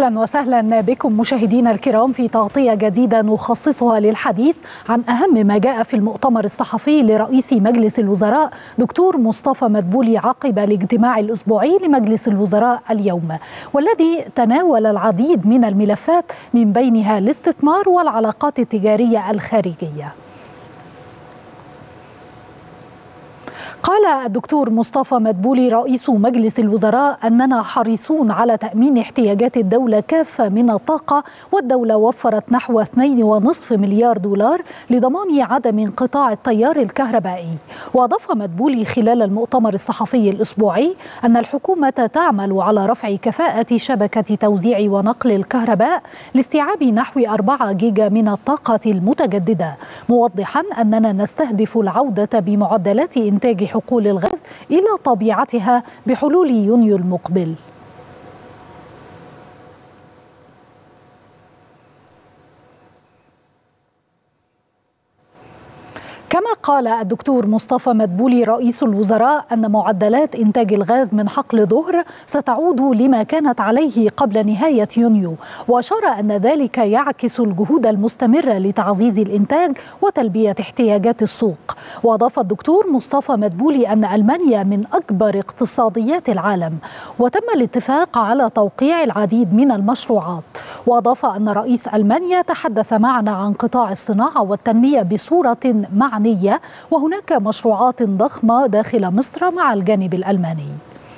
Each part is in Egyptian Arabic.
اهلا وسهلا بكم مشاهدينا الكرام في تغطيه جديده نخصصها للحديث عن اهم ما جاء في المؤتمر الصحفي لرئيس مجلس الوزراء دكتور مصطفى مدبولي عقب الاجتماع الاسبوعي لمجلس الوزراء اليوم والذي تناول العديد من الملفات من بينها الاستثمار والعلاقات التجاريه الخارجيه. قال الدكتور مصطفى مدبولي رئيس مجلس الوزراء أننا حريصون على تأمين احتياجات الدولة كافة من الطاقة والدولة وفرت نحو 2.5 مليار دولار لضمان عدم انقطاع التيار الكهربائي وأضاف مدبولي خلال المؤتمر الصحفي الأسبوعي أن الحكومة تعمل على رفع كفاءة شبكة توزيع ونقل الكهرباء لاستيعاب نحو 4 جيجا من الطاقة المتجددة موضحا أننا نستهدف العودة بمعدلات إنتاج حقول الغاز إلى طبيعتها بحلول يونيو المقبل كما قال الدكتور مصطفى مدبولي رئيس الوزراء أن معدلات إنتاج الغاز من حقل ظهر ستعود لما كانت عليه قبل نهاية يونيو وأشار أن ذلك يعكس الجهود المستمرة لتعزيز الإنتاج وتلبية احتياجات السوق وأضاف الدكتور مصطفى مدبولي أن ألمانيا من أكبر اقتصاديات العالم وتم الاتفاق على توقيع العديد من المشروعات وأضاف أن رئيس ألمانيا تحدث معنا عن قطاع الصناعة والتنمية بصورة معنى معنية وهناك مشروعات ضخمة داخل مصر مع الجانب الألماني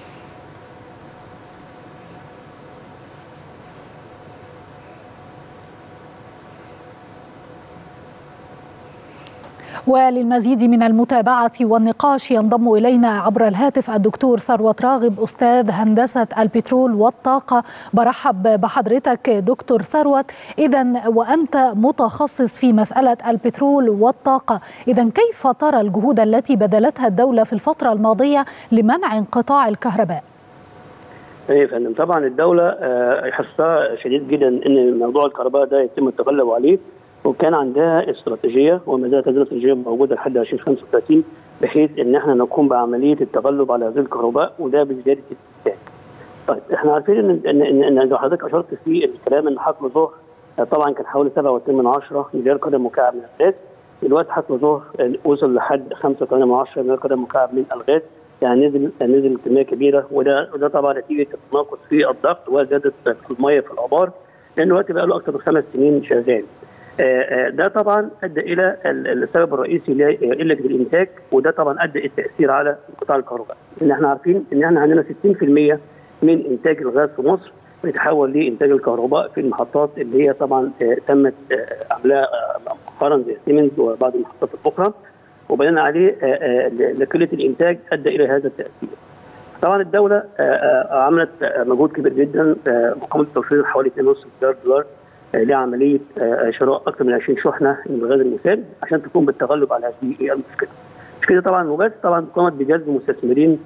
وللمزيد من المتابعة والنقاش ينضم إلينا عبر الهاتف الدكتور ثروت راغب أستاذ هندسة البترول والطاقة برحب بحضرتك دكتور ثروت إذا وأنت متخصص في مسألة البترول والطاقة إذا كيف ترى الجهود التي بذلتها الدولة في الفترة الماضية لمنع انقطاع الكهرباء؟ ايه يا فندم طبعا الدوله حرصها شديد جدا ان موضوع الكهرباء ده يتم التغلب عليه وكان عندها استراتيجيه وما زالت هذه الاستراتيجيه موجوده لحد 2035 بحيث ان احنا نقوم بعمليه التغلب على هذه الكهرباء وده بزياده الانتاج. طيب احنا عارفين ان ان ان, إن حضرتك اشرت في الكلام ان حقل ظهر طبعا كان حوالي 7.2 مليار قدم مكعب من الغاز دلوقتي حقل ظهر وصل لحد 5.8 مليار قدم مكعب من الغاز يعني نزل نزل كميه كبيره وده وده طبعا نتيجه التناقص في الضغط وزياده الميه في الابار لان دلوقتي بقى له اكثر من خمس سنين شغال. ده طبعا ادى الى السبب الرئيسي لقله الانتاج وده طبعا ادى التاثير على قطاع الكهرباء لان احنا عارفين ان احنا عندنا 60% من انتاج الغاز في مصر بيتحول لانتاج الكهرباء في المحطات اللي هي طبعا تمت عملها مؤخرا زي سيمنز وبعض المحطات الاخرى وبناء عليه لقله الانتاج ادى الى هذا التاثير. طبعا الدوله عملت مجهود كبير جدا مقاومه توفير حوالي 2.5 مليار دولار لعمليه شراء اكثر من 20 شحنه من الغاز المسال عشان تقوم بالتغلب على هذه المشكله. مش كده طبعا وبس طبعا قامت بجذب مستثمرين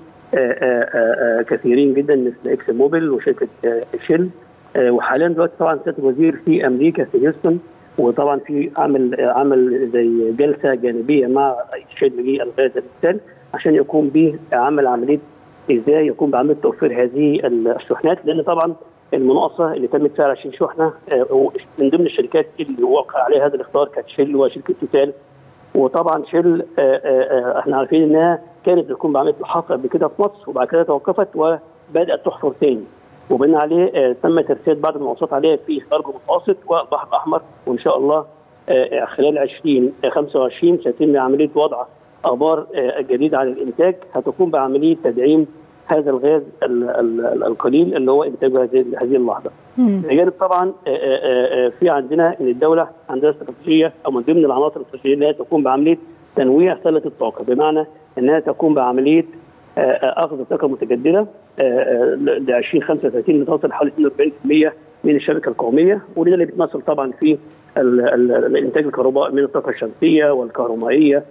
كثيرين جدا مثل اكس موبيل وشركه شيل وحاليا دلوقتي طبعا سياده الوزير في امريكا في هيوستن وطبعا في عمل عمل زي جلسه جانبيه مع شيل للغاز المسال عشان يقوم بعمل عمليه ازاي يقوم بعمليه توفير هذه الشحنات لان طبعا المناقصه اللي تمت فيها 20 شحنه من ضمن الشركات اللي وقع عليها هذا الاختيار كانت شيل وشركه توتال وطبعا شيل احنا عارفين انها كانت بتكون بعمليه الحفر قبل كده في مصر وبعد كده توقفت وبدات تحفر تاني وبناء عليه تم ترسيل بعض المناقصات عليها في الغرب المتوسط والبحر الاحمر وان شاء الله خلال 20 25 سيتم عمليه وضع ابار جديده على الانتاج هتقوم بعمليه تدعيم هذا الغاز القليل اللي هو انتاجه هذه اللحظه. بجانب طبعا في عندنا ان الدوله عندها استراتيجيه او من ضمن العناصر الاستراتيجيه اللي هي تقوم بعمليه تنويع سله الطاقه بمعنى انها تقوم بعمليه اخذ الطاقه المتجدده ل 2035 لتصل حوالي 42% من الشبكه القوميه وده اللي بيتمثل طبعا في الانتاج الكهرباء من الطاقه الشمسيه والكهرومائيه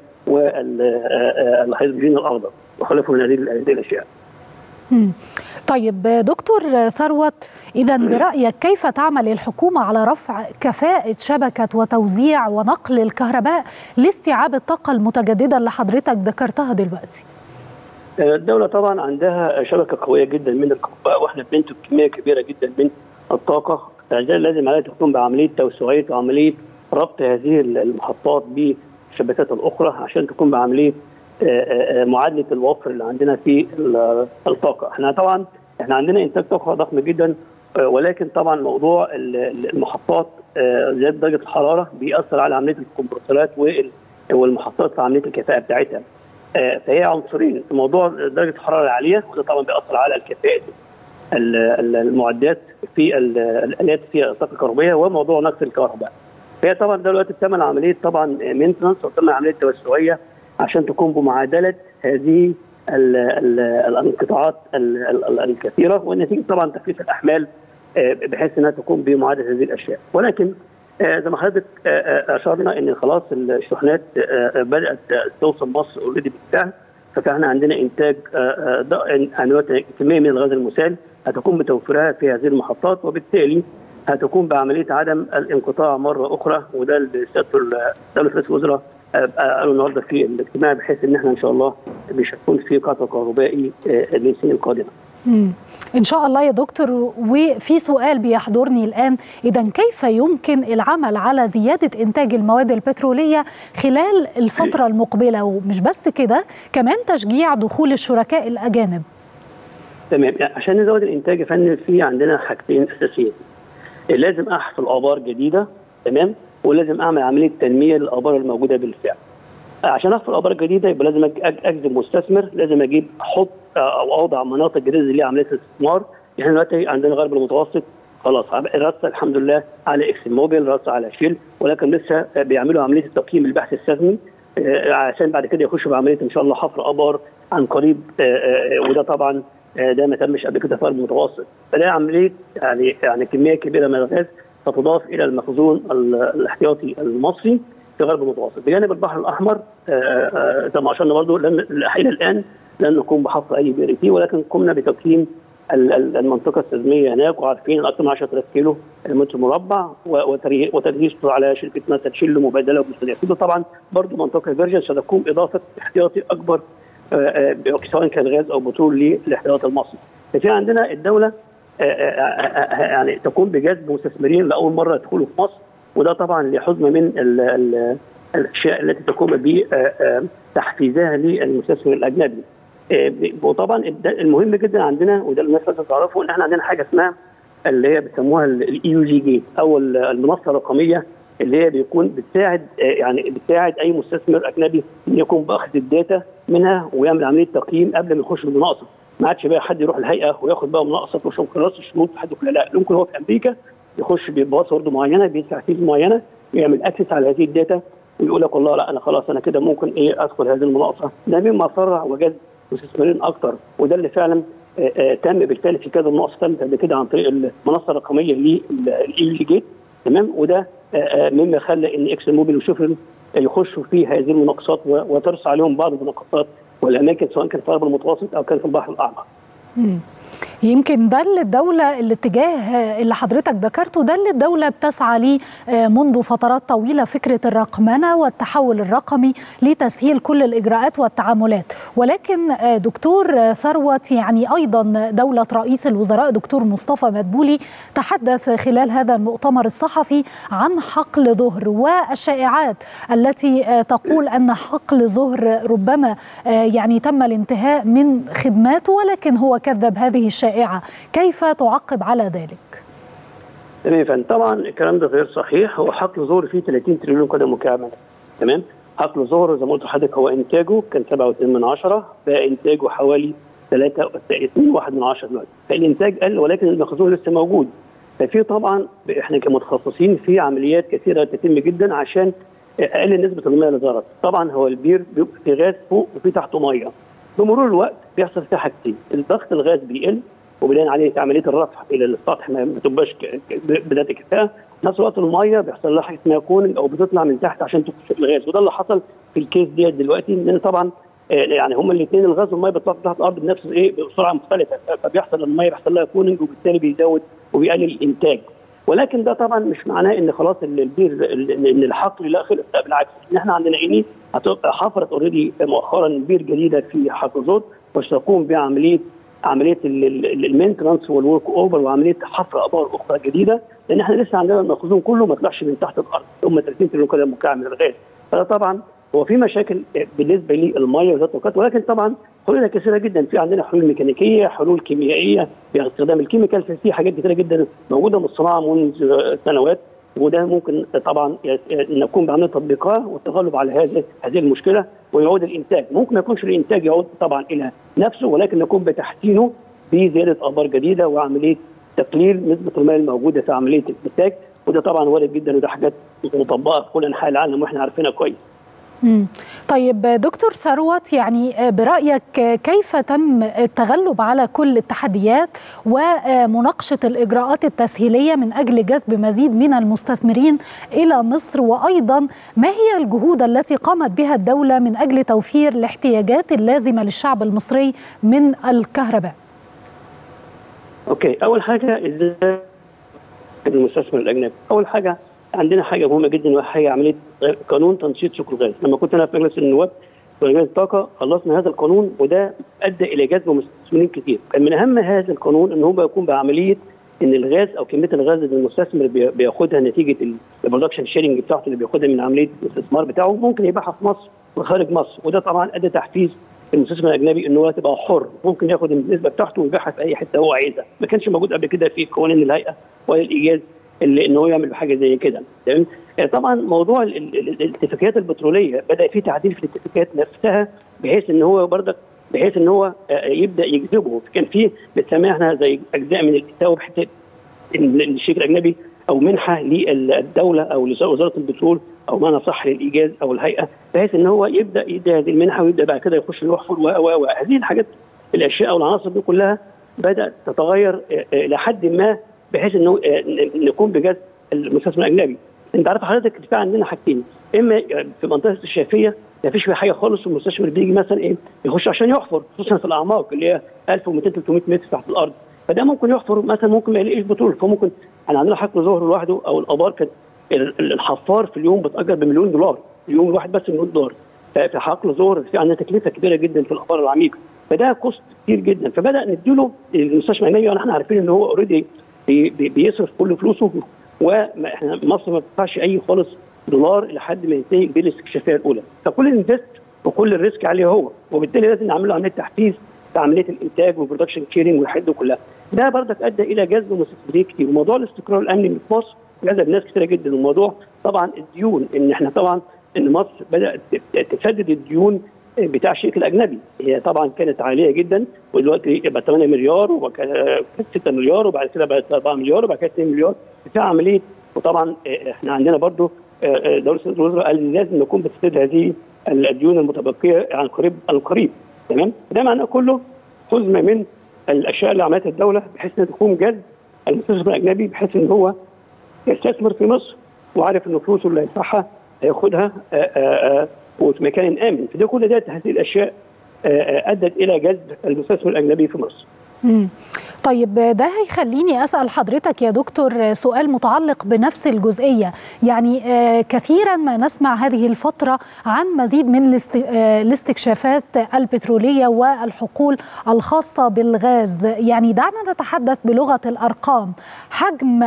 والهيدروجين الاخضر وخلافه من هذه الاشياء. طيب دكتور ثروت اذا برايك كيف تعمل الحكومه على رفع كفاءه شبكه وتوزيع ونقل الكهرباء لاستيعاب الطاقه المتجدده اللي حضرتك ذكرتها دلوقتي الدوله طبعا عندها شبكه قويه جدا من الكهرباء واحنا بننتج كميه كبيره جدا من الطاقه لازم عليها تقوم بعمليه توسعيه وعمليه ربط هذه المحطات بالشبكات الاخرى عشان تقوم بعمليه معادله الوفر اللي عندنا في الطاقه احنا طبعا احنا عندنا انتاج طاقه ضخم جدا ولكن طبعا موضوع المحطات زياده درجه الحراره بيأثر على عمليه الكمبرسورات والمحطات في عمليه الكفاءه بتاعتها فهي عنصرين موضوع درجه الحراره العاليه وده طبعا بيأثر على الكفاءه المعدات في الالات في الطاقه الكهربائيه وموضوع نقص الكهرباء فهي طبعا دلوقتي بتعمل عمليه طبعا مينتنس وبتعمل عمليه توسعيه عشان تقوم بمعادله هذه ال ال الانقطاعات الكثيره والنتيجه طبعا تخفيف الاحمال بحيث انها تقوم بمعادله هذه الاشياء ولكن زي ما حضرتك اشرنا ان خلاص الشحنات بدات توصل مصر اوريدي بالفعل فاحنا عندنا انتاج كميه من الغاز المسال هتقوم بتوفيرها في هذه المحطات وبالتالي هتقوم بعمليه عدم الانقطاع مره اخرى وده اللي سياده دوله رئيس الوزراء قالوا النهارده في الاجتماع بحيث ان احنا ان شاء الله مش هتكون في قطع كهربائي للسنين القادمه. ان شاء الله يا دكتور وفي سؤال بيحضرني الان اذا كيف يمكن العمل على زياده انتاج المواد البتروليه خلال الفتره المقبله ومش بس كده كمان تشجيع دخول الشركاء الاجانب. تمام عشان نزود الانتاج يا فندم في عندنا حاجتين اساسيين. لازم احصل ابار جديده تمام ولازم اعمل عمليه تنميه للابار الموجوده بالفعل. عشان احصل ابار جديده يبقى لازم اجذب مستثمر لازم اجيب احط او اوضع مناطق جديده اللي هي عمليه الاستثمار احنا دلوقتي عندنا الغرب المتوسط خلاص رص الحمد لله على اكس موبيل رص على شيل ولكن لسه بيعملوا عمليه التقييم البحث السيزمي عشان بعد كده يخشوا بعمليه ان شاء الله حفر ابار عن قريب وده طبعا ده ما تمش قبل كده في الغرب المتوسط فده عمليه يعني يعني كميه كبيره من الغاز ستضاف الى المخزون الاحتياطي المصري في غرب المتوسط بجانب البحر الاحمر زي ما اشرنا برضه لن الى الان لن نقوم بحفر اي بئر فيه ولكن قمنا بتقييم المنطقه السيزميه هناك وعارفين اكثر من 10000 كيلو متر مربع وتدريس على شركه مثلا شيل مبادله ومستضيفين طبعا برضه منطقه فيرجن ستقوم اضافه احتياطي اكبر سواء كان غاز او بترول للاحتياط المصري. ففي عندنا الدوله يعني تقوم بجذب مستثمرين لاول مره يدخلوا في مصر وده طبعا لحزمه من ال ال الاشياء التي تقوم بتحفيزها للمستثمر الاجنبي. وطبعا المهم جدا عندنا وده الناس لازم تعرفه ان احنا عندنا حاجه اسمها اللي هي بيسموها الاي يو جي جيت او المنصه الرقميه اللي هي بيكون بتساعد يعني بتساعد اي مستثمر اجنبي ان يقوم باخذ الداتا منها ويعمل عمليه تقييم قبل ما يخش بالمناقصه ما عادش بقى حد يروح الهيئه وياخد بقى مناقصه وشوف خلاص الشروط حد يقول لا ممكن هو في امريكا يخش بباسورد معينه بيدفع فيز معينه يعمل اكسس على هذه الداتا ويقول لك والله لا انا خلاص انا كده ممكن ايه ادخل هذه المناقصه ده مما سرع وجذب مستثمرين اكثر وده اللي فعلا آآ آآ تم بالتالي في كذا مناقصه تمت قبل كده عن طريق المنصه الرقميه للاي جي جيت تمام وده مما خلى ان اكس موبيل وشفر يخشوا في هذه المناقصات وترسى عليهم بعض المناقصات والاماكن سواء كان في الغرب المتوسط او كان في البحر الاحمر. يمكن ده اللي الدولة الاتجاه اللي حضرتك ذكرته ده اللي الدولة بتسعى ليه منذ فترات طويلة فكرة الرقمنة والتحول الرقمي لتسهيل كل الإجراءات والتعاملات ولكن دكتور ثروت يعني أيضا دولة رئيس الوزراء دكتور مصطفى مدبولي تحدث خلال هذا المؤتمر الصحفي عن حقل ظهر والشائعات التي تقول أن حقل ظهر ربما يعني تم الانتهاء من خدماته ولكن هو كذب هذه الشائعات الشائعة كيف تعقب على ذلك؟ تمام فندم طبعا الكلام ده غير صحيح هو حقل ظهر فيه 30 تريليون قدم مكعب تمام حقل ظهر زي ما قلت لحضرتك هو انتاجه كان 7.2 من عشرة بقى انتاجه حوالي 3 2 1 من عشرة دلوقتي فالانتاج قل ولكن المخزون لسه موجود ففي طبعا احنا كمتخصصين في عمليات كثيره تتم جدا عشان اقلل نسبه المياه اللي ظهرت طبعا هو البير بيبقى في غاز فوق وفي تحته ميه بمرور الوقت بيحصل فيه حاجتين الضغط الغاز بيقل وبناء عليه عمليه الرفع الى السطح ما تبقاش بذات كفاءه في نفس الوقت الميه بيحصل لها حاجه اسمها كوننج او بتطلع من تحت عشان تكشف الغاز وده اللي حصل في الكيس ديت دلوقتي لان طبعا يعني هما الاثنين الغاز والميه بيطلعوا تحت الارض بنفس ايه بسرعه مختلفه فبيحصل الميه بيحصل لها كوننج وبالتالي بيزود وبيقلل الانتاج ولكن ده طبعا مش معناه ان خلاص البير ان الحقل لا خلق لا بالعكس ان احنا عندنا عيني حفرت اوريدي مؤخرا بير جديده في حقل زود وستقوم بعمليه عمليه المينتنانس والورك اوفر وعمليه حفر ابار اخرى جديده لان احنا لسه عندنا المخزون كله ما طلعش من تحت الارض هم 30 تريليون قدم مكعب من الغاز فده طبعا هو في مشاكل بالنسبه للميه وذات الطاقات ولكن طبعا حلولها كثيره جدا في عندنا حلول ميكانيكيه حلول كيميائيه باستخدام الكيميكال في حاجات كثيره جدا موجوده من الصناعه منذ سنوات وده ممكن طبعا نقوم بعمليه تطبيقها والتغلب على هذه هذه المشكله ويعود الانتاج، ممكن ما يكونش الانتاج يعود طبعا الى نفسه ولكن نقوم بتحسينه بزياده ابار جديده وعمليه تقليل نسبه الماء الموجوده في عمليه الانتاج وده طبعا وارد جدا وده حاجات مطبقه في كل انحاء العالم واحنا عارفينها كويس. مم. طيب دكتور ثروت يعني برأيك كيف تم التغلب على كل التحديات ومناقشة الإجراءات التسهيلية من أجل جذب مزيد من المستثمرين إلى مصر وأيضا ما هي الجهود التي قامت بها الدولة من أجل توفير الاحتياجات اللازمة للشعب المصري من الكهرباء أوكي أول حاجة إزاي المستثمر الأجنبي أول حاجة عندنا حاجه مهمه جدا وهي عمليه قانون تنشيط سوق الغاز لما كنت انا في مجلس النواب ولجنه الطاقه خلصنا هذا القانون وده ادى الى جذب مستثمرين كتير كان من اهم هذا القانون ان هو يكون بعمليه ان الغاز او كميه الغاز اللي المستثمر بياخدها نتيجه البرودكشن شيرنج بتاعته اللي بياخدها من عمليه الاستثمار بتاعه ممكن يبيعها في مصر وخارج مصر وده طبعا ادى تحفيز المستثمر الاجنبي ان هو تبقى حر ممكن ياخد النسبه بتاعته ويبيعها في اي حته هو عايزها ما كانش موجود قبل كده في قوانين الهيئه ولا الايجاز اللي ان هو يعمل حاجه زي كده تمام طبعا موضوع الاتفاقيات البتروليه بدا في تعديل في الاتفاقيات نفسها بحيث ان هو برضك بحيث ان هو يبدا يجذبه كان في بنسميها احنا زي اجزاء من الكتاب بحيث ان الشريك الاجنبي او منحه للدوله او لوزاره البترول او ما صح للايجاز او الهيئه بحيث ان هو يبدا يدي هذه المنحه ويبدا بعد كده يخش يحفر و هذه الحاجات الاشياء او العناصر دي كلها بدات تتغير الى حد ما بحيث انه نكون بجد المستثمر الاجنبي انت عارف حضرتك في عندنا حاجتين اما في منطقه الشافيه ما فيش فيها حاجه خالص والمستثمر بيجي مثلا ايه يخش عشان يحفر خصوصا في الاعماق اللي هي 1200 300 متر تحت الارض فده ممكن يحفر مثلا ممكن ما يلاقيش بترول فممكن احنا عندنا حقل ظهر لوحده او الابار كانت الحفار في اليوم بتاجر بمليون دولار اليوم الواحد بس مليون دولار في حقل ظهر في عندنا تكلفه كبيره جدا في الابار العميقه فده كوست كتير جدا فبدا نديله المستشفى الاجنبي احنا عارفين ان هو اوريدي بيصرف كل فلوسه واحنا مصر ما بتدفعش اي خالص دولار لحد ما ينتهي بالاستكشافيه الاولى فكل الانفست وكل الريسك عليه هو وبالتالي لازم نعمل له عمليه تحفيز في عمليه الانتاج والبرودكشن شيرنج والحاجات دي كلها ده برضك ادى الى جذب مستثمرين كتير وموضوع الاستقرار الامني في مصر جذب ناس كتيره جدا وموضوع طبعا الديون ان احنا طبعا ان مصر بدات تسدد الديون بتاع الشريك الاجنبي هي طبعا كانت عاليه جدا ودلوقتي بقت 8 مليار وبعد كده 6 مليار وبعد كده بقت 4 مليار وبعد كده 2 مليار في عمليه وطبعا احنا عندنا برضو دوله الوزراء قال لازم نكون بتسدد هذه الديون المتبقيه عن قريب القريب تمام ده معناه كله حزم من الاشياء اللي عملتها الدوله بحيث انها تكون جذب المستثمر الاجنبي بحيث ان هو يستثمر في مصر وعارف ان فلوسه اللي هيدفعها هياخدها وفي مكان امن فده كل ده هذه الاشياء ادت الى جذب المستثمر الاجنبي في مصر. مم. طيب ده هيخليني اسال حضرتك يا دكتور سؤال متعلق بنفس الجزئيه يعني كثيرا ما نسمع هذه الفتره عن مزيد من الاستكشافات البتروليه والحقول الخاصه بالغاز يعني دعنا نتحدث بلغه الارقام حجم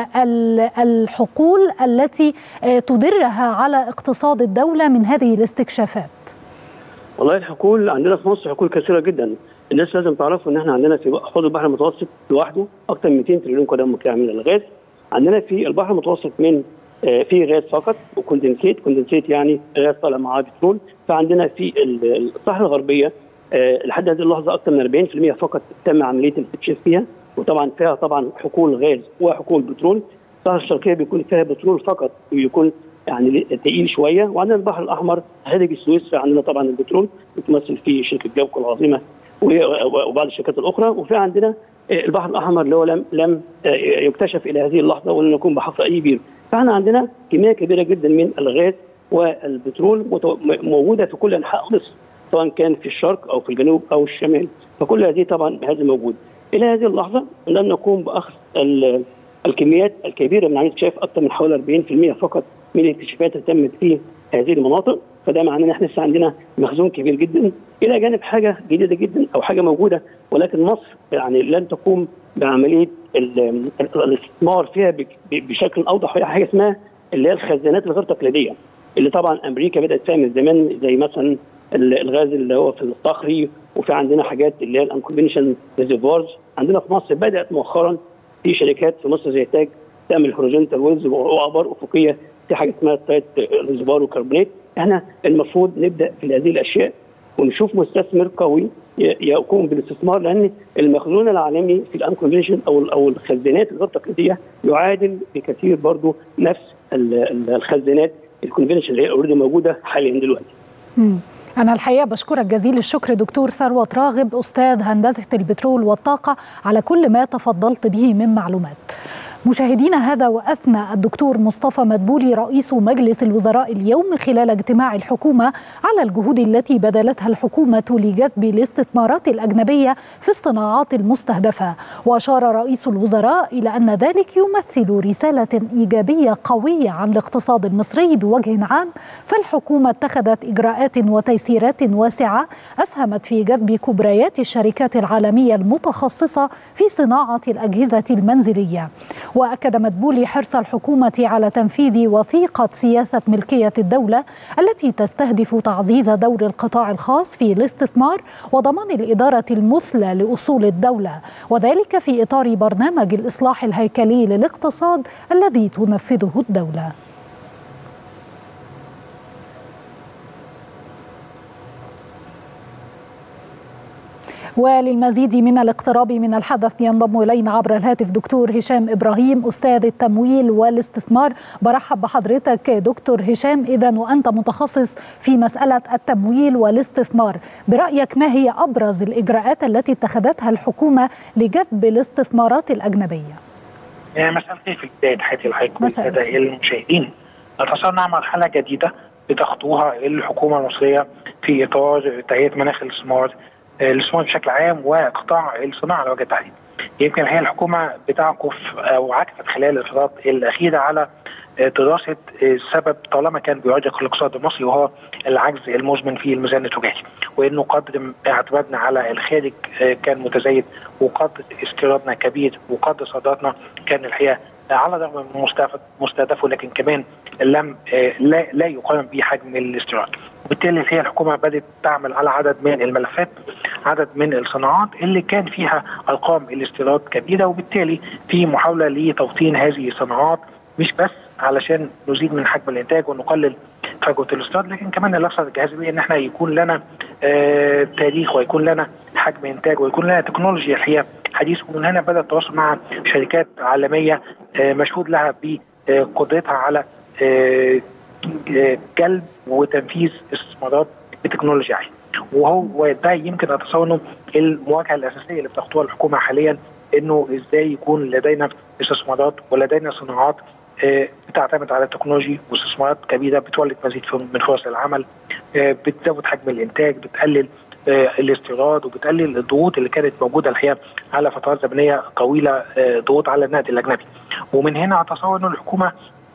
الحقول التي تدرها على اقتصاد الدوله من هذه الاستكشافات والله الحقول عندنا في مصر حقول كثيره جدا الناس لازم تعرفوا ان احنا عندنا في حوض البحر المتوسط لوحده اكثر من 200 تريليون قدم مكعب من الغاز عندنا في البحر المتوسط من آه في غاز فقط وكوندنسيت كوندنسيت يعني غاز طالع معاه بترول فعندنا في الصحراء الغربيه آه لحد هذه اللحظه اكثر من 40% فقط تم عمليه الاستكشاف فيها وطبعا فيها طبعا حقول غاز وحقول بترول الصحراء الشرقيه بيكون فيها بترول فقط ويكون يعني تقيل شويه وعندنا البحر الاحمر خارج السويس عندنا طبعا البترول بتمثل فيه شركه جابكو العظيمه وبعض الشركات الاخرى وفي عندنا البحر الاحمر اللي هو لم لم يكتشف الى هذه اللحظه ولم يكون بحفر اي بير فاحنا عندنا كميه كبيره جدا من الغاز والبترول موجوده في كل انحاء مصر سواء كان في الشرق او في الجنوب او الشمال فكل هذه طبعا هذا موجود الى هذه اللحظه لم نقوم باخذ الكميات الكبيره من عمليه اكتشاف اكثر من حوالي 40% فقط من الاكتشافات اللي تمت في هذه المناطق فده معناه ان احنا لسه عندنا مخزون كبير جدا الى جانب حاجه جديده جدا او حاجه موجوده ولكن مصر يعني لن تقوم بعمليه الاستثمار فيها بشكل اوضح وهي حاجه اسمها اللي هي الخزانات الغير تقليديه اللي طبعا امريكا بدات فيها من زمان زي مثلا الغاز اللي هو في الصخري وفي عندنا حاجات اللي هي الانكونفنشن ريزرفوارز عندنا في مصر بدات مؤخرا في شركات في مصر زي تاج تعمل هوريزونتال ويلز وابار افقيه في حاجه اسمها تايت ريزرفوار وكربونات احنا المفروض نبدا في هذه الاشياء ونشوف مستثمر قوي يقوم بالاستثمار لان المخزون العالمي في الانكونفنشن او او الخزانات الغير تقليديه يعادل بكثير برضه نفس الخزانات الكونفنشن اللي هي اوريدي موجوده حاليا دلوقتي. مم. أنا الحقيقة بشكرك جزيل الشكر دكتور ثروت راغب أستاذ هندسة البترول والطاقة على كل ما تفضلت به من معلومات. مشاهدينا هذا واثنى الدكتور مصطفى مدبولي رئيس مجلس الوزراء اليوم خلال اجتماع الحكومه على الجهود التي بذلتها الحكومه لجذب الاستثمارات الاجنبيه في الصناعات المستهدفه واشار رئيس الوزراء الى ان ذلك يمثل رساله ايجابيه قويه عن الاقتصاد المصري بوجه عام فالحكومه اتخذت اجراءات وتيسيرات واسعه اسهمت في جذب كبريات الشركات العالميه المتخصصه في صناعه الاجهزه المنزليه واكد مدبولي حرص الحكومه على تنفيذ وثيقه سياسه ملكيه الدوله التي تستهدف تعزيز دور القطاع الخاص في الاستثمار وضمان الاداره المثلى لاصول الدوله وذلك في اطار برنامج الاصلاح الهيكلي للاقتصاد الذي تنفذه الدوله وللمزيد من الاقتراب من الحدث ينضم الينا عبر الهاتف دكتور هشام ابراهيم استاذ التمويل والاستثمار برحب بحضرتك دكتور هشام اذا وانت متخصص في مساله التمويل والاستثمار برايك ما هي ابرز الاجراءات التي اتخذتها الحكومه لجذب الاستثمارات الاجنبيه مساء الخير في بدايه حياتي لحضرتك والساده المشاهدين نتصنع مرحله جديده بتخطوها الحكومه المصريه في اطار تهيئه مناخ الاستثمار الاستثمار بشكل عام وقطاع الصناعه على وجه التحديد. يمكن هي الحكومه بتعكف او عكفت خلال الفترات الاخيره على دراسه السبب طالما كان بيواجه الاقتصاد المصري وهو العجز المزمن في الميزان التجاري وانه قدر اعتمادنا على الخارج كان متزايد وقدر استيرادنا كبير وقدر صادراتنا كان الحقيقه على الرغم من مستهدفه لكن كمان لم لا لا يقارن بحجم الاستيراد وبالتالي هي الحكومه بدات تعمل على عدد من الملفات عدد من الصناعات اللي كان فيها ارقام الاستيراد كبيره وبالتالي في محاوله لتوطين هذه الصناعات مش بس علشان نزيد من حجم الانتاج ونقلل فجوه الاستيراد لكن كمان الاكثر جاذبيه ان احنا يكون لنا آه تاريخ ويكون لنا حجم انتاج ويكون لنا تكنولوجيا الحقيقه حديث ومن هنا بدا التواصل مع شركات عالميه آه مشهود لها بقدرتها على آه جلب وتنفيذ استثمارات بتكنولوجيا عاليه وهو ده يمكن اتصور انه المواجهه الاساسيه اللي بتخطوها الحكومه حاليا انه ازاي يكون لدينا استثمارات ولدينا صناعات بتعتمد على التكنولوجي واستثمارات كبيره بتولد مزيد من فرص العمل بتزود حجم الانتاج بتقلل الاستيراد وبتقلل الضغوط اللي كانت موجوده الحقيقه على فترات زمنيه طويله ضغوط على النقد الاجنبي ومن هنا اتصور انه الحكومه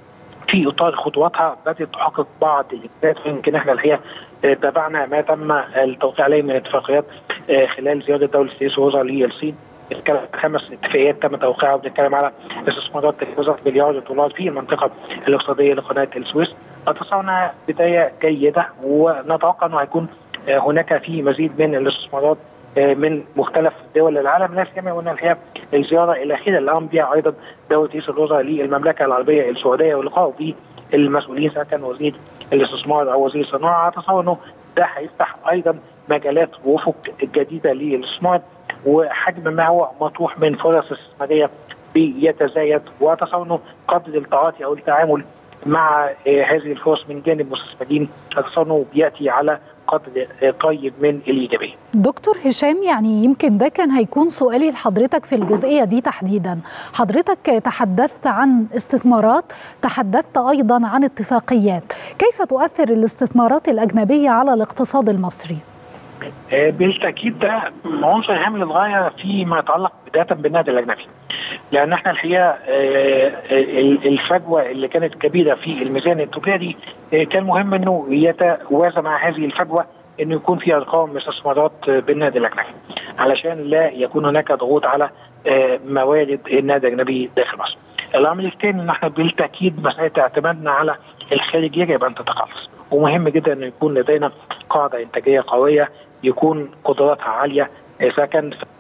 في اطار خطواتها بدات تحقق بعض الانجازات يمكن احنا الحقيقه تابعنا ما تم التوقيع عليه من اتفاقيات خلال زياره دوله رئيس الوزراء للصين بنتكلم خمس اتفاقيات تم توقيعها وبنتكلم على استثمارات تجاوزت مليار دولار في المنطقه الاقتصاديه لقناه السويس اتصور انها بدايه جيده ونتوقع انه هيكون هناك في مزيد من الاستثمارات من مختلف دول العالم لا سيما وان الحقيقه الزياره الاخيره اللي قام بها ايضا دوله رئيس الوزراء للمملكه العربيه السعوديه ولقائه بالمسؤولين سواء كان وزير الاستثمار او وزير الصناعه اتصور انه ده هيفتح ايضا مجالات وافق جديده للاستثمار وحجم ما هو مطروح من فرص استثماريه بيتزايد واتصور انه قدر التعاطي او التعامل مع هذه الفرص من جانب المستثمرين اتصور انه بياتي على قدر طيب من الايجابيه. دكتور هشام يعني يمكن ده كان هيكون سؤالي لحضرتك في الجزئيه دي تحديدا، حضرتك تحدثت عن استثمارات، تحدثت ايضا عن اتفاقيات، كيف تؤثر الاستثمارات الاجنبيه على الاقتصاد المصري؟ بالتاكيد ده عنصر هام للغايه فيما يتعلق بدايه بالنقد الاجنبي. لان احنا الحقيقه الفجوه اللي كانت كبيره في الميزان التجاري كان مهم انه يتوازى مع هذه الفجوه انه يكون في ارقام استثمارات بالنادي الاجنبي علشان لا يكون هناك ضغوط على موارد النادي الاجنبي داخل مصر. الامر الثاني ان احنا بالتاكيد مساله اعتمادنا على الخارج يجب ان تتقلص ومهم جدا ان يكون لدينا قاعده انتاجيه قويه يكون قدراتها عاليه اذا كان في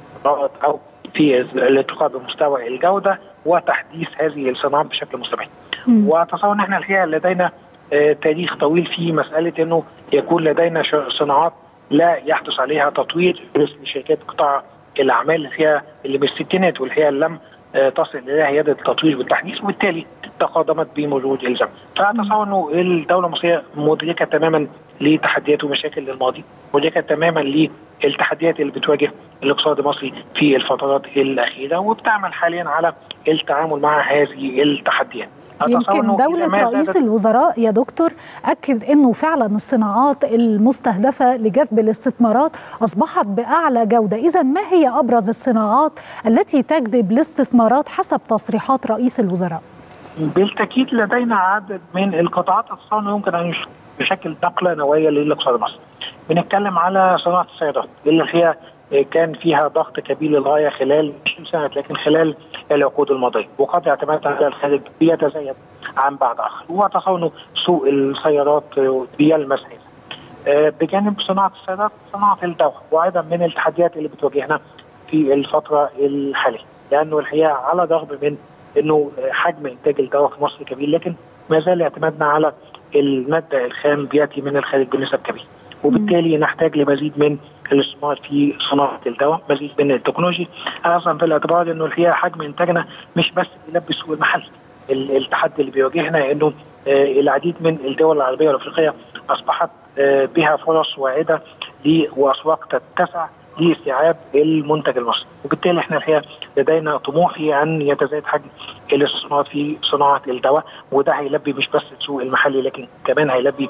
او في الارتقاء بمستوى الجوده وتحديث هذه الصناعات بشكل مستمر. واتصور ان احنا الحقيقه لدينا تاريخ طويل في مساله انه يكون لدينا صناعات لا يحدث عليها تطوير لشركات قطاع الاعمال اللي فيها اللي بالستينات واللي هي لم تصل اليها يد التطوير والتحديث وبالتالي تقادمت بمرور الزمن. فاتصور انه الدوله المصريه مدركه تماما لتحديات ومشاكل الماضي، مدركه تماما للتحديات اللي بتواجه الاقتصاد المصري في الفترات الاخيره وبتعمل حاليا على التعامل مع هذه التحديات. يمكن دولة رئيس الوزراء يا دكتور أكد أنه فعلا الصناعات المستهدفة لجذب الاستثمارات أصبحت بأعلى جودة إذا ما هي أبرز الصناعات التي تجذب الاستثمارات حسب تصريحات رئيس الوزراء؟ بالتأكيد لدينا عدد من القطاعات الصناعة يمكن أن بشكل نقلة نوعية للاقتصاد المصري. بنتكلم على صناعة السيارات اللي هي كان فيها ضغط كبير للغايه خلال 20 سنه لكن خلال العقود الماضيه وقد اعتماد على الخارج بيتزايد عن بعض اخر واتصور انه سوق السيارات بيلمس هذا. بجانب صناعه السيارات صناعه الدواء وايضا من التحديات اللي بتواجهنا في الفتره الحاليه لانه الحقيقه على الرغم من انه حجم انتاج الدواء في مصر كبير لكن ما زال اعتمادنا على الماده الخام بياتي من الخارج بنسب كبيره وبالتالي نحتاج لمزيد من الاستثمار في صناعه الدواء، مزيد من التكنولوجي، اصلا في الاعتبار انه الحقيقه حجم انتاجنا مش بس بيلبي السوق المحلي. التحدي اللي بيواجهنا انه العديد من الدول العربيه والافريقيه اصبحت بها فرص واعده واسواق تتسع لاستيعاب المنتج المصري وبالتالي احنا الحقيقه لدينا طموح في ان يتزايد حجم الاستثمار في صناعه الدواء وده هيلبي مش بس السوق المحلي لكن كمان هيلبي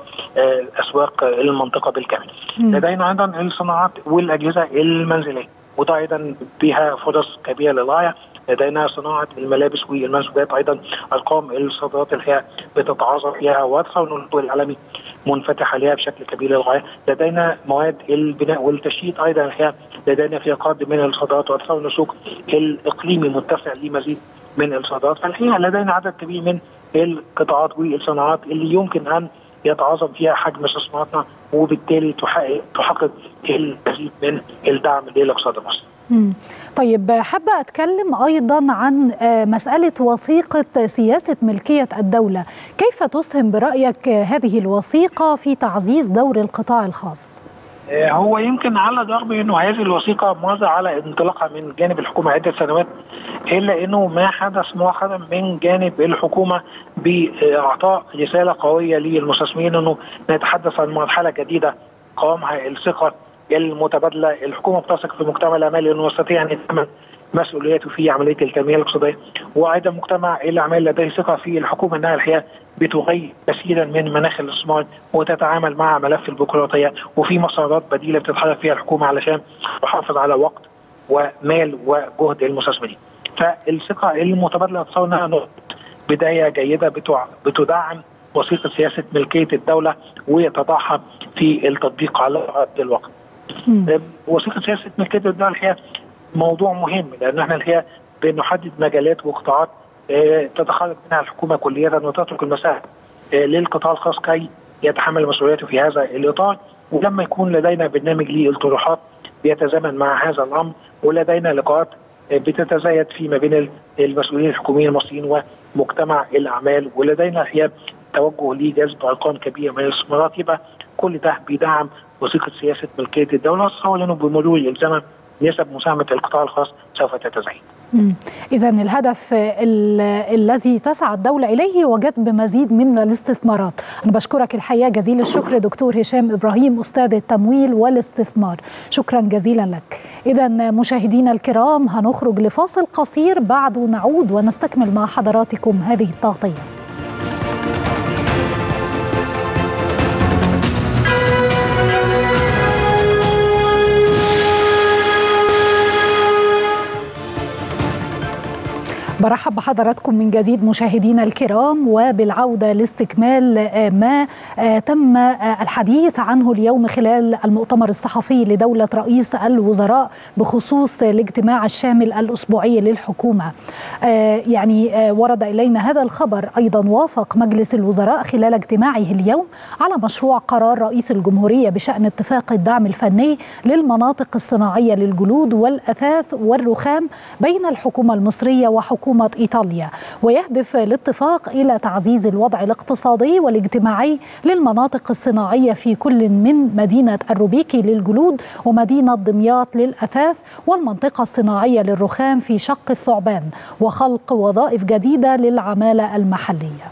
اسواق المنطقه بالكامل. لدينا ايضا الصناعات والاجهزه المنزليه وده ايضا بها فرص كبيره للغايه لدينا صناعه الملابس والمنسوجات ايضا ارقام الصادرات الحقيقه بتتعاظم فيها واضحه وان السوق العالمي منفتح عليها بشكل كبير للغايه، لدينا مواد البناء والتشييد ايضا الحقيقه لدينا فيها قدر من الصادرات واتصور ان السوق الاقليمي متسع لمزيد من الصادرات، فالحقيقه لدينا عدد كبير من القطاعات والصناعات اللي يمكن ان يتعاظم فيها حجم استثماراتنا وبالتالي تحقق تحقق المزيد من الدعم للاقتصاد المصري. طيب حابة أتكلم أيضا عن مسألة وثيقة سياسة ملكية الدولة كيف تسهم برأيك هذه الوثيقة في تعزيز دور القطاع الخاص؟ هو يمكن على الرغم انه هذه الوثيقه ماضى على انطلاقها من جانب الحكومه عده سنوات الا انه ما حدث مؤخرا من جانب الحكومه باعطاء رساله قويه للمستثمرين انه نتحدث عن مرحله جديده قوامها الثقه المتبادله الحكومه بتثق في المجتمع العمالي انه يستطيع ان يتحمل مسؤولياته في عمليه التنميه الاقتصاديه وايضا مجتمع الاعمال لديه ثقه في الحكومه انها الحقيقه بتغير كثيرا من مناخ الاستثمار وتتعامل مع ملف البيروقراطيه وفي مسارات بديله بتتحرك فيها الحكومه علشان تحافظ على وقت ومال وجهد المستثمرين. فالثقه المتبادله اتصور انها نقطه بدايه جيده بتدعم وثيقه سياسه ملكيه الدوله وتضعها في التطبيق على ارض الواقع. وثيقه سياسه ملكيه الدوله الحقيقه موضوع مهم لان احنا الحقيقه بنحدد مجالات وقطاعات تتخرج منها الحكومه كليا وتترك المساحه للقطاع الخاص كي يتحمل مسؤولياته في هذا الاطار ولما يكون لدينا برنامج للطروحات بيتزامن مع هذا الامر ولدينا لقاءات بتتزايد فيما بين المسؤولين الحكوميين المصريين ومجتمع الاعمال ولدينا الحقيقه توجه لجذب ارقام كبيره من الاستثمارات يبقى كل ده بيدعم وثيقه سياسه ملكيه الدوله خاصه انه بمرور الزمن نسب مساهمه القطاع الخاص سوف تتزايد. إذا الهدف الذي تسعى الدولة إليه هو جذب مزيد من الاستثمارات أنا بشكرك الحقيقة جزيل الشكر دكتور هشام إبراهيم أستاذ التمويل والاستثمار شكرا جزيلا لك إذا مشاهدينا الكرام هنخرج لفاصل قصير بعد نعود ونستكمل مع حضراتكم هذه التغطية برحب بحضراتكم من جديد مشاهدينا الكرام وبالعودة لاستكمال ما تم الحديث عنه اليوم خلال المؤتمر الصحفي لدولة رئيس الوزراء بخصوص الاجتماع الشامل الأسبوعي للحكومة يعني ورد إلينا هذا الخبر أيضا وافق مجلس الوزراء خلال اجتماعه اليوم على مشروع قرار رئيس الجمهورية بشأن اتفاق الدعم الفني للمناطق الصناعية للجلود والأثاث والرخام بين الحكومة المصرية وحكومة حكومة إيطاليا ويهدف الاتفاق إلى تعزيز الوضع الاقتصادي والاجتماعي للمناطق الصناعية في كل من مدينة الروبيكي للجلود ومدينة دمياط للأثاث والمنطقة الصناعية للرخام في شق الثعبان وخلق وظائف جديدة للعمالة المحلية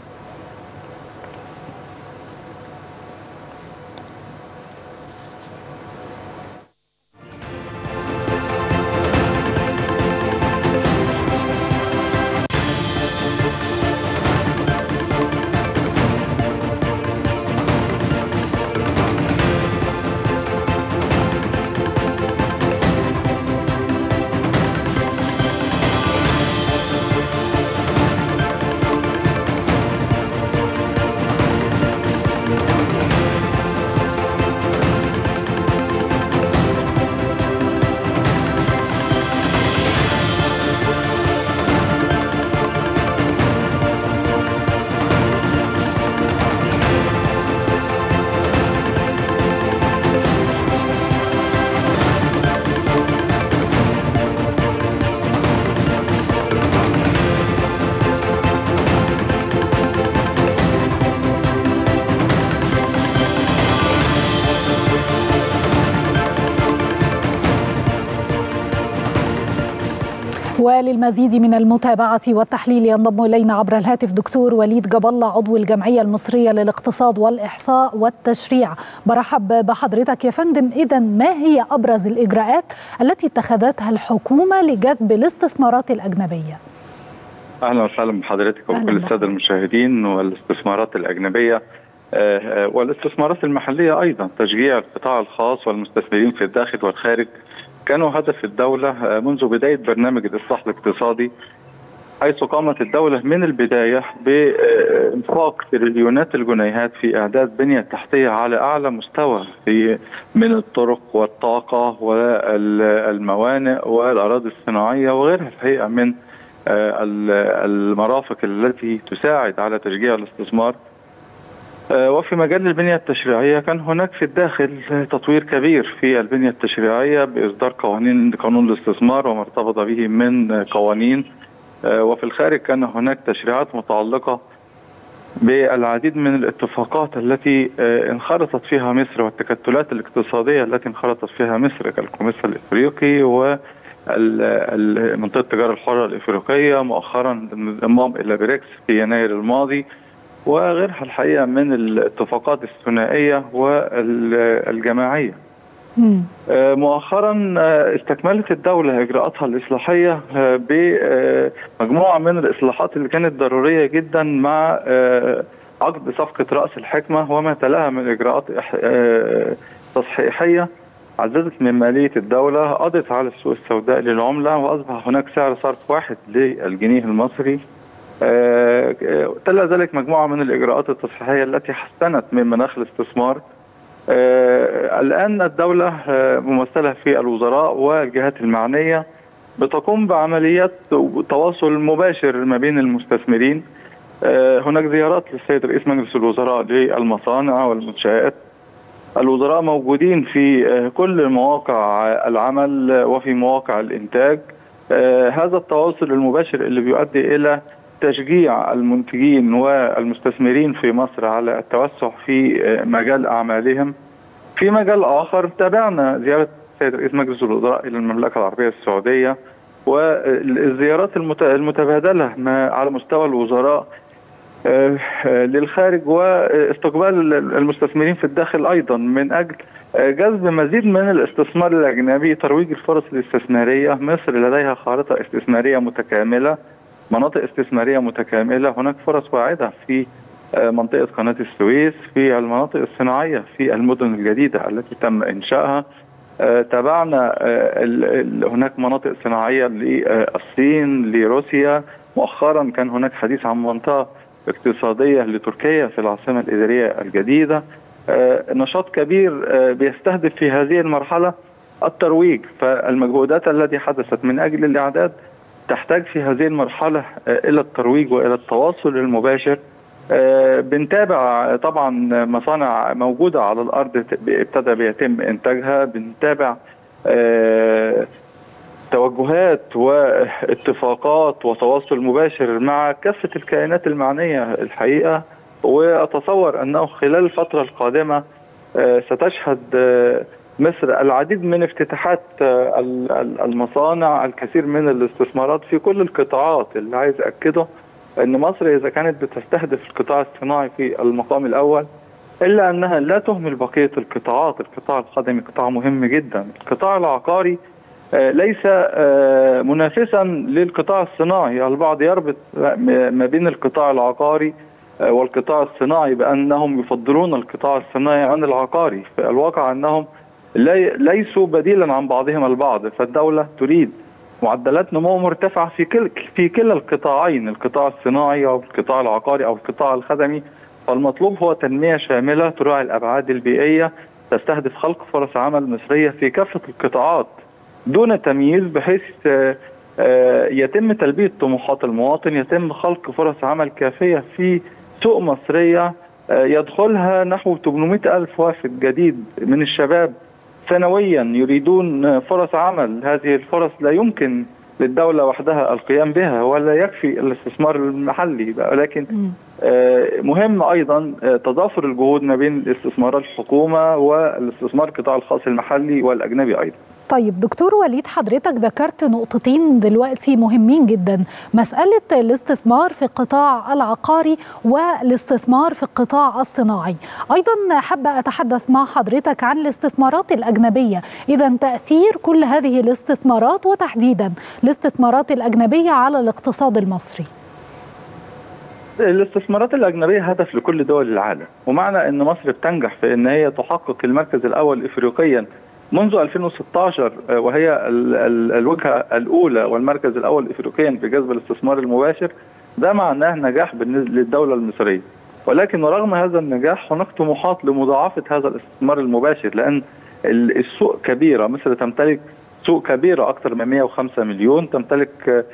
وللمزيد من المتابعة والتحليل ينضم إلينا عبر الهاتف دكتور وليد جاب الله عضو الجمعية المصرية للاقتصاد والإحصاء والتشريع برحب بحضرتك يا فندم إذا ما هي أبرز الإجراءات التي اتخذتها الحكومة لجذب الاستثمارات الأجنبية؟ اهلا وسهلا بحضرتك وكل الساده المشاهدين والاستثمارات الاجنبيه والاستثمارات المحليه ايضا تشجيع القطاع الخاص والمستثمرين في الداخل والخارج كانوا هدف الدولة منذ بداية برنامج الإصلاح الاقتصادي حيث قامت الدولة من البداية بإنفاق تريليونات الجنيهات في إعداد بنية تحتية على أعلى مستوى في من الطرق والطاقة والموانئ والأراضي الصناعية وغيرها الحقيقة من المرافق التي تساعد على تشجيع الاستثمار وفي مجال البنية التشريعية كان هناك في الداخل تطوير كبير في البنية التشريعية بإصدار قوانين قانون الاستثمار وما ارتبط به من قوانين وفي الخارج كان هناك تشريعات متعلقة بالعديد من الاتفاقات التي انخرطت فيها مصر والتكتلات الاقتصادية التي انخرطت فيها مصر كالكوميسا الإفريقي و منطقة التجارة الحرة الإفريقية مؤخرا الانضمام إلى بريكس في يناير الماضي وغيرها الحقيقه من الاتفاقات الثنائيه والجماعيه. مؤخرا استكملت الدولة إجراءاتها الإصلاحية بمجموعة من الإصلاحات اللي كانت ضرورية جدا مع عقد صفقة رأس الحكمة وما تلاها من إجراءات تصحيحية عززت من مالية الدولة قضت على السوق السوداء للعملة وأصبح هناك سعر صرف واحد للجنيه المصري تلا ذلك مجموعة من الإجراءات التصحيحية التي حسنت من مناخ الاستثمار الآن الدولة ممثلة في الوزراء والجهات المعنية بتقوم بعمليات تواصل مباشر ما بين المستثمرين هناك زيارات للسيد رئيس مجلس الوزراء للمصانع والمنشآت الوزراء موجودين في كل مواقع العمل وفي مواقع الإنتاج هذا التواصل المباشر اللي بيؤدي إلى تشجيع المنتجين والمستثمرين في مصر على التوسع في مجال اعمالهم. في مجال اخر تابعنا زياره السيد رئيس مجلس الوزراء الى المملكه العربيه السعوديه والزيارات المتبادله على مستوى الوزراء للخارج واستقبال المستثمرين في الداخل ايضا من اجل جذب مزيد من الاستثمار الاجنبي ترويج الفرص الاستثماريه، مصر لديها خارطه استثماريه متكامله مناطق استثماريه متكامله هناك فرص واعده في منطقه قناه السويس في المناطق الصناعيه في المدن الجديده التي تم انشائها تابعنا هناك مناطق صناعيه للصين لروسيا مؤخرا كان هناك حديث عن منطقه اقتصاديه لتركيا في العاصمه الاداريه الجديده نشاط كبير بيستهدف في هذه المرحله الترويج فالمجهودات التي حدثت من اجل الاعداد تحتاج في هذه المرحله الى الترويج والى التواصل المباشر بنتابع طبعا مصانع موجوده على الارض ابتدى بيتم انتاجها بنتابع توجهات واتفاقات وتواصل مباشر مع كافه الكيانات المعنيه الحقيقه واتصور انه خلال الفتره القادمه ستشهد مصر العديد من افتتاحات المصانع الكثير من الاستثمارات في كل القطاعات اللي عايز اكده ان مصر اذا كانت بتستهدف القطاع الصناعي في المقام الاول الا انها لا تهمل بقيه القطاعات، القطاع الخدمي قطاع مهم جدا، القطاع العقاري ليس منافسا للقطاع الصناعي، البعض يربط ما بين القطاع العقاري والقطاع الصناعي بانهم يفضلون القطاع الصناعي عن العقاري، في الواقع انهم ليسوا بديلا عن بعضهم البعض، فالدوله تريد معدلات نمو مرتفعه في كل في كلا القطاعين القطاع الصناعي او القطاع العقاري او القطاع الخدمي فالمطلوب هو تنميه شامله تراعي الابعاد البيئيه تستهدف خلق فرص عمل مصريه في كافه القطاعات دون تمييز بحيث يتم تلبيه طموحات المواطن يتم خلق فرص عمل كافيه في سوق مصريه يدخلها نحو 800 ألف وافد جديد من الشباب سنويا يريدون فرص عمل هذه الفرص لا يمكن للدولة وحدها القيام بها ولا يكفي الاستثمار المحلي ولكن مهم أيضا تضافر الجهود ما بين استثمارات الحكومة والاستثمار القطاع الخاص المحلي والأجنبي أيضا طيب دكتور وليد حضرتك ذكرت نقطتين دلوقتي مهمين جدا مسألة الاستثمار في القطاع العقاري والاستثمار في القطاع الصناعي أيضا حابة أتحدث مع حضرتك عن الاستثمارات الأجنبية إذا تأثير كل هذه الاستثمارات وتحديدا الاستثمارات الأجنبية على الاقتصاد المصري الاستثمارات الأجنبية هدف لكل دول العالم ومعنى أن مصر بتنجح في أن هي تحقق المركز الأول إفريقيا منذ 2016 وهي الوجهه الاولى والمركز الاول افريقيا في جذب الاستثمار المباشر ده معناه نجاح بالنسبه للدوله المصريه ولكن رغم هذا النجاح هناك طموحات لمضاعفه هذا الاستثمار المباشر لان السوق كبيره مصر تمتلك سوق كبيره اكثر من 105 مليون تمتلك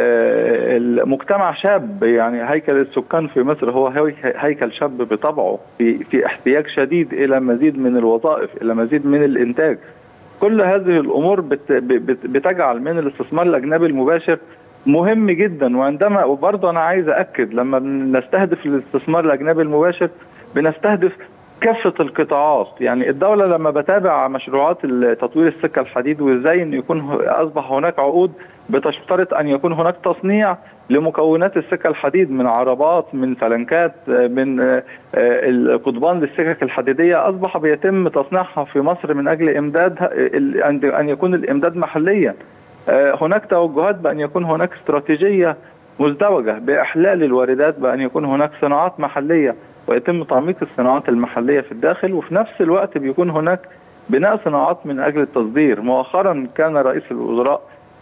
المجتمع شاب يعني هيكل السكان في مصر هو هيكل شاب بطبعه في في احتياج شديد الى مزيد من الوظائف الى مزيد من الانتاج كل هذه الامور بت بتجعل من الاستثمار الاجنبي المباشر مهم جدا وعندما وبرضه انا عايز اكد لما نستهدف الاستثمار الاجنبي المباشر بنستهدف كافه القطاعات يعني الدوله لما بتابع مشروعات تطوير السكه الحديد وازاي ان يكون اصبح هناك عقود بتشترط ان يكون هناك تصنيع لمكونات السكه الحديد من عربات من فلنكات من قضبان للسكك الحديديه اصبح بيتم تصنيعها في مصر من اجل امداد ان يكون الامداد محليا هناك توجهات بان يكون هناك استراتيجيه مزدوجه باحلال الواردات بان يكون هناك صناعات محليه ويتم تعميق الصناعات المحليه في الداخل وفي نفس الوقت بيكون هناك بناء صناعات من اجل التصدير مؤخرا كان رئيس الوزراء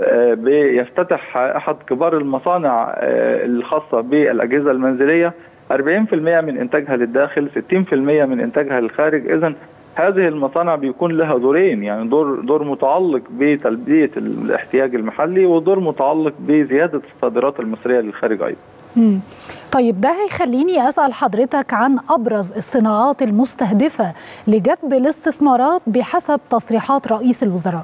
بيفتتح احد كبار المصانع الخاصه بالاجهزه المنزليه 40% من انتاجها للداخل 60% من انتاجها للخارج اذا هذه المصانع بيكون لها دورين يعني دور دور متعلق بتلبيه الاحتياج المحلي ودور متعلق بزياده الصادرات المصريه للخارج ايضا مم. طيب ده هيخليني اسال حضرتك عن ابرز الصناعات المستهدفه لجذب الاستثمارات بحسب تصريحات رئيس الوزراء.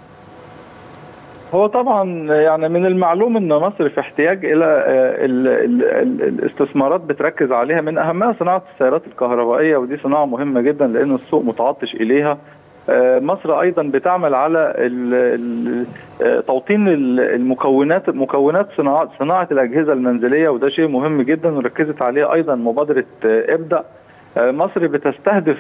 هو طبعا يعني من المعلوم ان مصر في احتياج الى ال ال ال الاستثمارات بتركز عليها من اهمها صناعه السيارات الكهربائيه ودي صناعه مهمه جدا لان السوق متعطش اليها. مصر ايضا بتعمل على توطين المكونات مكونات صناعه صناعه الاجهزه المنزليه وده شيء مهم جدا وركزت عليه ايضا مبادره ابدا مصر بتستهدف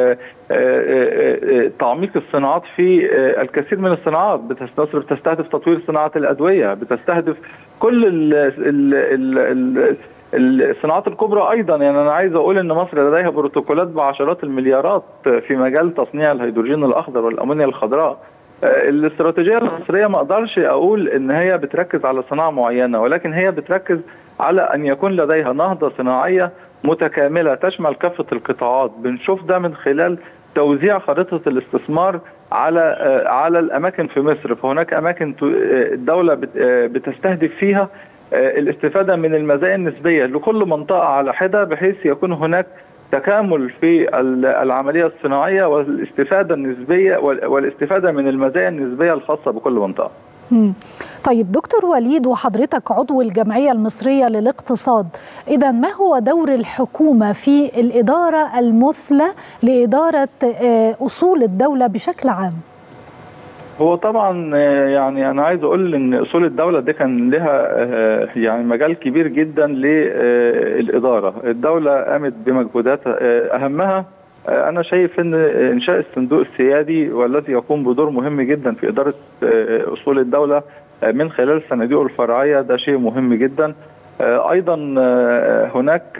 تعميق الصناعات في الكثير من الصناعات مصر بتستهدف تطوير صناعه الادويه بتستهدف كل ال ال ال الصناعات الكبرى ايضا يعني انا عايز اقول ان مصر لديها بروتوكولات بعشرات المليارات في مجال تصنيع الهيدروجين الاخضر والامونيا الخضراء الاستراتيجيه المصريه ما اقدرش اقول ان هي بتركز على صناعه معينه ولكن هي بتركز على ان يكون لديها نهضه صناعيه متكامله تشمل كافه القطاعات بنشوف ده من خلال توزيع خريطه الاستثمار على على الاماكن في مصر فهناك اماكن الدوله بتستهدف فيها الاستفاده من المزايا النسبيه لكل منطقه على حده بحيث يكون هناك تكامل في العمليه الصناعيه والاستفاده النسبيه والاستفاده من المزايا النسبيه الخاصه بكل منطقه. طيب دكتور وليد وحضرتك عضو الجمعيه المصريه للاقتصاد، اذا ما هو دور الحكومه في الاداره المثلى لاداره اصول الدوله بشكل عام؟ هو طبعا يعني انا عايز اقول ان اصول الدوله دي كان لها يعني مجال كبير جدا للاداره، الدوله قامت بمجهودات اهمها انا شايف ان انشاء الصندوق السيادي والذي يقوم بدور مهم جدا في اداره اصول الدوله من خلال صناديقه الفرعيه ده شيء مهم جدا ايضا هناك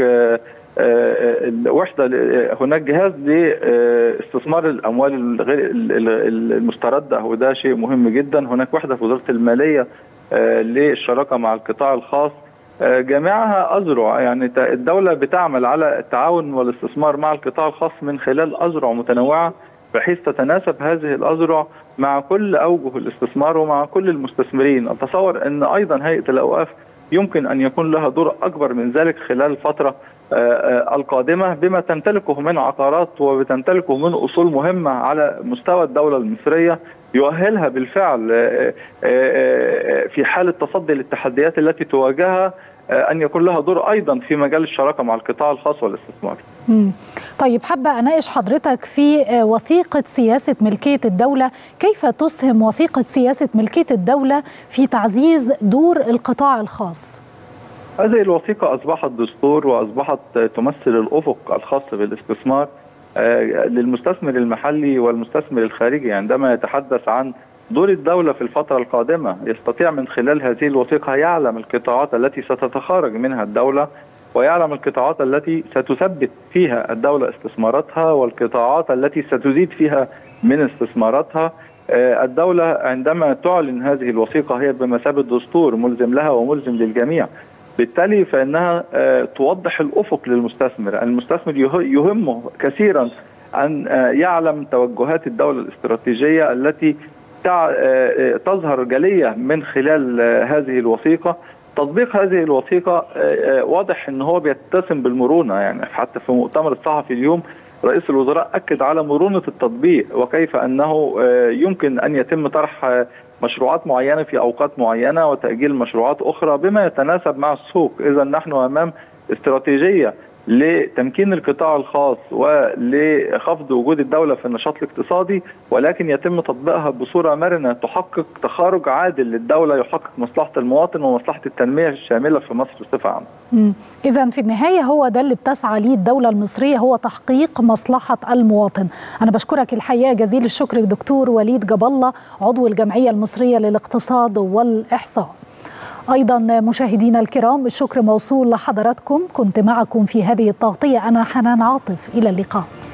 وحده هناك جهاز لاستثمار الاموال الغير المسترده وده شيء مهم جدا هناك وحده في وزاره الماليه للشراكه مع القطاع الخاص جميعها اذرع يعني الدوله بتعمل على التعاون والاستثمار مع القطاع الخاص من خلال اذرع متنوعه بحيث تتناسب هذه الاذرع مع كل اوجه الاستثمار ومع كل المستثمرين اتصور ان ايضا هيئه الاوقاف يمكن ان يكون لها دور اكبر من ذلك خلال الفتره القادمه بما تمتلكه من عقارات وبتمتلكه من اصول مهمه على مستوى الدوله المصريه يؤهلها بالفعل في حال التصدي للتحديات التي تواجهها ان يكون لها دور ايضا في مجال الشراكه مع القطاع الخاص والاستثمار. مم. طيب حابه اناقش حضرتك في وثيقه سياسه ملكيه الدوله، كيف تسهم وثيقه سياسه ملكيه الدوله في تعزيز دور القطاع الخاص؟ هذه الوثيقه اصبحت دستور واصبحت تمثل الافق الخاص بالاستثمار للمستثمر المحلي والمستثمر الخارجي عندما يتحدث عن دور الدولة في الفترة القادمة يستطيع من خلال هذه الوثيقة يعلم القطاعات التي ستتخرج منها الدولة ويعلم القطاعات التي ستثبت فيها الدولة استثماراتها والقطاعات التي ستزيد فيها من استثماراتها الدولة عندما تعلن هذه الوثيقة هي بمثابة دستور ملزم لها وملزم للجميع بالتالي فإنها توضح الأفق للمستثمر المستثمر يهمه كثيرا أن يعلم توجهات الدولة الاستراتيجية التي تظهر جلية من خلال هذه الوثيقة تطبيق هذه الوثيقة واضح ان هو بيتسم بالمرونة يعني حتى في مؤتمر الصحفي اليوم رئيس الوزراء أكد على مرونة التطبيق وكيف أنه يمكن أن يتم طرح مشروعات معينة في أوقات معينة وتأجيل مشروعات أخرى بما يتناسب مع السوق إذا نحن أمام استراتيجية لتمكين القطاع الخاص ولخفض وجود الدولة في النشاط الاقتصادي ولكن يتم تطبيقها بصورة مرنة تحقق تخارج عادل للدولة يحقق مصلحة المواطن ومصلحة التنمية الشاملة في مصر بصفة عامة. إذا في النهاية هو ده اللي بتسعى ليه الدولة المصرية هو تحقيق مصلحة المواطن. أنا بشكرك الحقيقة جزيل الشكر دكتور وليد جاب الله عضو الجمعية المصرية للاقتصاد والإحصاء. ايضا مشاهدينا الكرام الشكر موصول لحضراتكم كنت معكم في هذه التغطيه انا حنان عاطف الى اللقاء